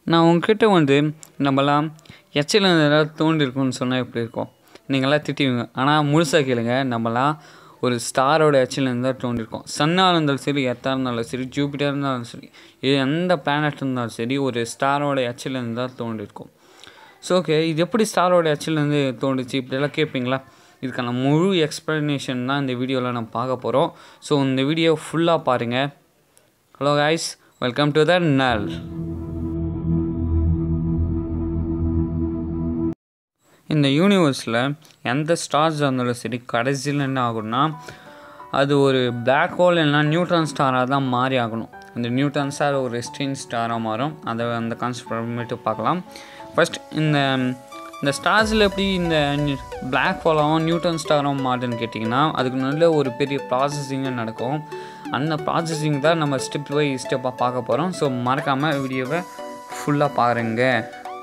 நான் உங்ககிட்ட வந்து நம்மலாம் எச்சில் ஏதாவது தோண்டிருக்கும்னு சொன்னால் எப்படி இருக்கும் நீங்களாம் திட்டுவீங்க ஆனால் முழுசாக கேளுங்க நம்மலாம் ஒரு ஸ்டாரோட எச்சிலேருந்து தான் தோண்டிருக்கோம் சன்னாக இருந்தாலும் சரி எர்த்தாக இருந்தாலும் சரி ஜூபிட்டர் இருந்தாலும் சரி இது எந்த பிளானட் இருந்தாலும் சரி ஒரு ஸ்டாரோட எச்சிலேருந்து தான் தோண்டிருக்கோம் ஸோ ஓகே இது எப்படி ஸ்டாரோட எச்சிலேருந்து தோண்டுச்சு இப்படியெல்லாம் கேட்பீங்களா இதுக்கான முழு எக்ஸ்ப்ளனேஷன் தான் இந்த வீடியோவில் நம்ம பார்க்க போகிறோம் ஸோ இந்த வீடியோ ஃபுல்லாக பாருங்கள் hello guys welcome to the நல் இந்த யூனிவர்ஸில் எந்த ஸ்டார்ஸ் இருந்தாலும் சரி கடைசியில் என்ன ஆகும்னா அது ஒரு பிளாக் ஹோல் இல்லைனா நியூட்ரான் ஸ்டாராக தான் மாறி ஆகணும் அந்த நியூட்ரான் ஸ்டார் ஒரு ஸ்டீன் ஸ்டாராக மாறும் அதை அந்த கான்செப்ட் அப்புறமேட்டு பார்க்கலாம் ஃபஸ்ட் இந்த இந்த ஸ்டார்ஸில் எப்படி இந்த பிளாக் ஹோலாகவும் நியூட்டன் ஸ்டாரும் மாறுதுன்னு கேட்டிங்கன்னா அதுக்கு நல்ல ஒரு பெரிய ப்ராசஸிங்கு நடக்கும் அந்த ப்ராசஸிங் தான் நம்ம ஸ்டெப் பை ஸ்டெப்பாக பார்க்க போகிறோம் ஸோ மறக்காமல் வீடியோவை ஃபுல்லாக பாருங்கள்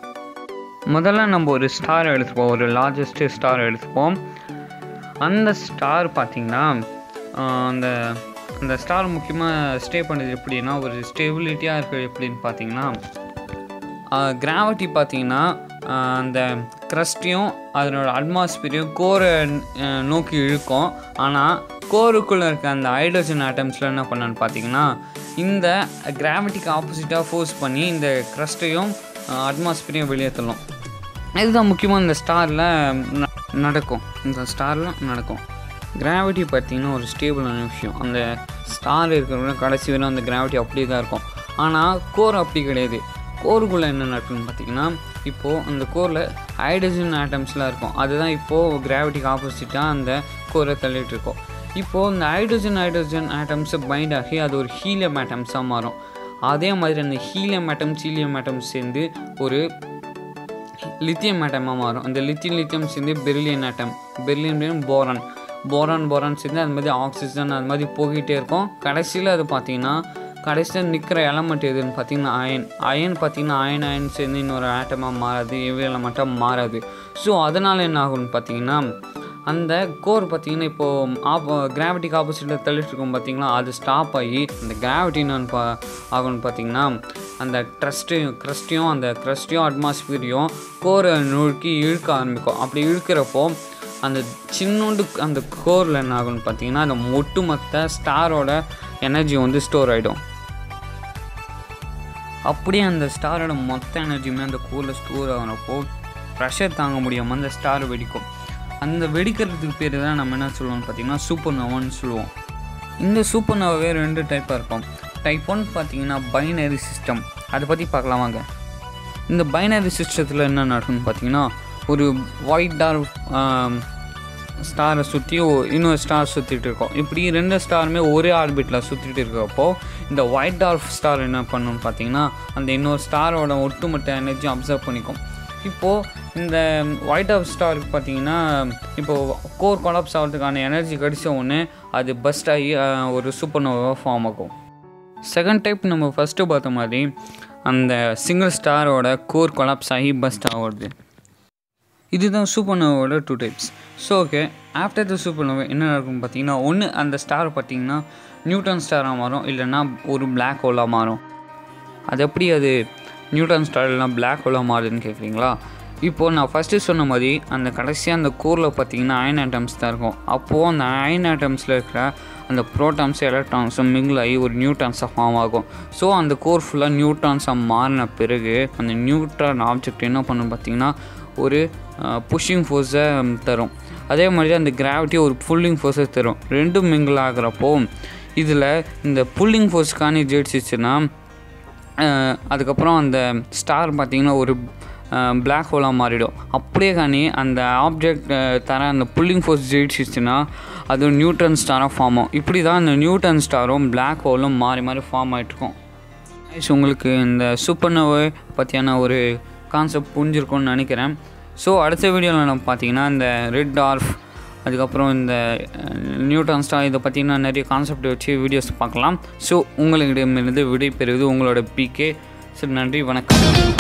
முதல்ல நம்ம ஒரு ஸ்டார் எடுத்துப்போம் ஒரு லார்ஜஸ்ட்டு ஸ்டார் எடுத்துப்போம் அந்த ஸ்டார் பார்த்திங்கன்னா அந்த அந்த ஸ்டார் முக்கியமாக ஸ்டே பண்ணது எப்படின்னா ஒரு ஸ்டெபிலிட்டியாக இருக்குது எப்படின்னு பார்த்தீங்கன்னா கிராவிட்டி பார்த்தீங்கன்னா அந்த க்ரஸ்ட்டையும் அதனோட அட்மாஸ்பியரையும் கோரை நோக்கி இழுக்கும் ஆனால் கோருக்குள்ளே இருக்க அந்த ஹைட்ரஜன் ஆட்டம்ஸில் என்ன பண்ணான்னு பார்த்தீங்கன்னா இந்த கிராவிட்டிக்கு ஆப்போசிட்டாக ஃபோர்ஸ் பண்ணி இந்த க்ரஸ்ட்டையும் அட்மாஸ்பியரையும் வெளியேற்றலாம் இதுதான் முக்கியமாக இந்த ஸ்டாரில் நடக்கும் இந்த ஸ்டாரில் நடக்கும் கிராவிட்டி பார்த்திங்கன்னா ஒரு ஸ்டேபிளான விஷயம் அந்த ஸ்டார் இருக்கிறவங்க கடைசி வரை அந்த கிராவிட்டி அப்படியே தான் இருக்கும் ஆனால் கோர் அப்படி கிடையாது கோருக்குள்ளே என்ன நடக்குன்னு பார்த்தீங்கன்னா இப்போது அந்த கோரில் ஹைட்ரஜன் ஆட்டம்ஸ்லாம் இருக்கும் அதுதான் இப்போது கிராவிட்டிக்கு ஆப்போசிட்டாக அந்த கோரை தள்ளிட்டு இருக்கோம் இப்போது இந்த ஹைட்ரஜன் ஹைட்ரஜன் ஆட்டம்ஸை பைண்ட் ஆகி அது ஒரு ஹீலியம் ஆட்டம்ஸாக மாறும் அதே மாதிரி அந்த ஹீலியம் ஆட்டம் ஹீலியம் ஆட்டம் சேர்ந்து ஒரு லித்தியம் ஆட்டமாக மாறும் அந்த லித்தியம் லித்தியம் சேர்ந்து beryllium atom beryllium boron boron boron சேர்ந்து அது மாதிரி ஆக்சிஜன் அது மாதிரி போகிட்டே இருக்கும் கடைசியில் அது பார்த்தீங்கன்னா கடைசியில் நிற்கிற எலமெண்ட் எதுன்னு பார்த்தீங்கன்னா அயன் அயன் பார்த்தீங்கன்னா அயன் அயன் சேர்ந்து இன்னொரு ஆட்டமாக மாறாது எவ்வளோ எலமெண்ட்டாக மாறாது ஸோ அதனால் என்ன ஆகும்னு பார்த்தீங்கன்னா அந்த கோர் பார்த்திங்கன்னா இப்போது ஆப் கிராவிட்டிக்கு ஆப்போசிட்டில் தள்ளிட்டு இருக்கோம் பார்த்தீங்களா அது ஸ்டாப் ஆகி அந்த கிராவிட்டி என்னன்னு பா ஆகும்னு பார்த்தீங்கன்னா அந்த ட்ரஸ்ட்டையும் க்ரஸ்ட்டையும் அந்த க்ரஸ்ட்டையும் அட்மாஸ்பியரையும் கோரை நோக்கி இழுக்க ஆரம்பிக்கும் அப்படி இழுக்கிறப்போ அந்த சின்னோண்டு அந்த கோரில் என்ன ஆகும்னு பார்த்தீங்கன்னா அந்த ஒட்டுமொத்த ஸ்டாரோட எனர்ஜி வந்து ஸ்டோர் ஆகிடும் அப்படியே அந்த ஸ்டாரோட மொத்த எனர்ஜியுமே அந்த கோரில் ஸ்டோர் ஆகிறப்போ ப்ரெஷர் தாங்க முடியாமல் அந்த ஸ்டார் வெடிக்கும் அந்த வெடிக்கிறதுக்கு பேர் தான் நம்ம என்ன சொல்லுவோம்னு பார்த்தீங்கன்னா சூப்பர் நோவான்னு சொல்லுவோம் இந்த சூப்பர் நோவாவே ரெண்டு டைப்பாக இருக்கும் டைப் ஒன் பார்த்தீங்கன்னா பைனரி சிஸ்டம் அதை பற்றி பார்க்கலாம் வாங்க இந்த பைனரி சிஸ்டத்தில் என்ன நடக்கும்னு பார்த்தீங்கன்னா ஒரு ஒயிட் டார்க் ஸ்டாரை சுற்றி இன்னொரு ஸ்டார் சுற்றிட்டு இருக்கோம் இப்படி ரெண்டு ஸ்டாருமே ஒரே ஆர்பிட்டில் சுற்றிட்டு இருக்கிறப்போ இந்த ஒயிட் டார்க் ஸ்டார் என்ன பண்ணுன்னு பார்த்தீங்கன்னா அந்த இன்னொரு ஸ்டாரோட ஒட்டுமொத்த எனர்ஜி அப்சர்வ் பண்ணிக்கும் இப்போது இந்த ஒயிட் ஆஃப் ஸ்டாருக்கு பார்த்தீங்கன்னா இப்போது கோர் கொலாப்ஸ் ஆகிறதுக்கான எனர்ஜி கிடைச்ச உடனே அது பஸ்ட் ஆகி ஒரு சூப்பர் நோவாக ஃபார்ம் ஆகும் செகண்ட் டைப் நம்ம ஃபஸ்ட்டு பார்த்த மாதிரி அந்த சிங்கிள் ஸ்டாரோட கோர் கொலாப்ஸ் ஆகி பஸ்ட் ஆகுறது இதுதான் சூப்பர் நோவோட two types so okay after the super nova என்ன நடக்கும் பார்த்தீங்கன்னா ஒன்று அந்த ஸ்டார் பார்த்தீங்கன்னா நியூட்டன் ஸ்டாராக மாறும் இல்லைன்னா ஒரு பிளாக் ஹோலாக மாறும் அது எப்படி அது நியூட்டன் ஸ்டார்லாம் பிளாக் ஹோலாக மாறுதுன்னு கேட்குறீங்களா இப்போது நான் ஃபஸ்ட்டு சொன்ன மாதிரி அந்த கடைசியாக அந்த கோரில் பார்த்தீங்கன்னா அயன் ஆட்டம்ஸ் தான் இருக்கும் அப்போது அந்த அயன் ஆட்டம்ஸில் இருக்கிற அந்த ப்ரோட்டான்ஸ் எலக்ட்ரான்ஸும் மிங்கிள் ஆகி ஒரு நியூட்ரான்ஸாக ஃபார்ம் ஆகும் ஸோ அந்த கோர் ஃபுல்லாக நியூட்ரான்ஸாக மாறின பிறகு அந்த நியூட்ரான் ஆப்ஜெக்ட் என்ன பண்ணும் பார்த்தீங்கன்னா ஒரு புஷ்ஷிங் ஃபோர்ஸை தரும் அதே மாதிரி அந்த கிராவிட்டி ஒரு புல்லிங் ஃபோர்ஸை தரும் ரெண்டும் மிங்கிள் ஆகிறப்போ இதில் இந்த புல்லிங் ஃபோர்ஸ் காணி ஜெயிச்சிச்சுன்னா அதுக்கப்புறம் அந்த ஸ்டார் பார்த்திங்கன்னா ஒரு பிளாக் ஹோலாக மாறிடும் அப்படியே காணி அந்த ஆப்ஜெக்ட் தர அந்த புல்லிங் ஃபோர்ஸ் ஜெயிச்சிச்சுன்னா அது நியூட்டன் ஸ்டாராக ஃபார்ம் ஆகும் இப்படி தான் அந்த நியூட்டன் ஸ்டாரும் பிளாக் ஹோலும் மாறி மாறி ஃபார்ம் ஆகிட்ருக்கும் உங்களுக்கு இந்த சூப்பர்னோவை பற்றியான ஒரு கான்செப்ட் புரிஞ்சிருக்கும்னு நினைக்கிறேன் ஸோ அடுத்த வீடியோவில் நம்ம பார்த்தீங்கன்னா இந்த ரெட் டார்ஃப் அதுக்கப்புறம் இந்த நியூட்ரான் ஸ்டார் இதை பற்றினா நிறைய கான்செப்ட் வச்சு வீடியோஸ் பார்க்கலாம் ஸோ உங்களிடமிருந்து விடை பெறுவது உங்களோட பிகே சரி நன்றி வணக்கம்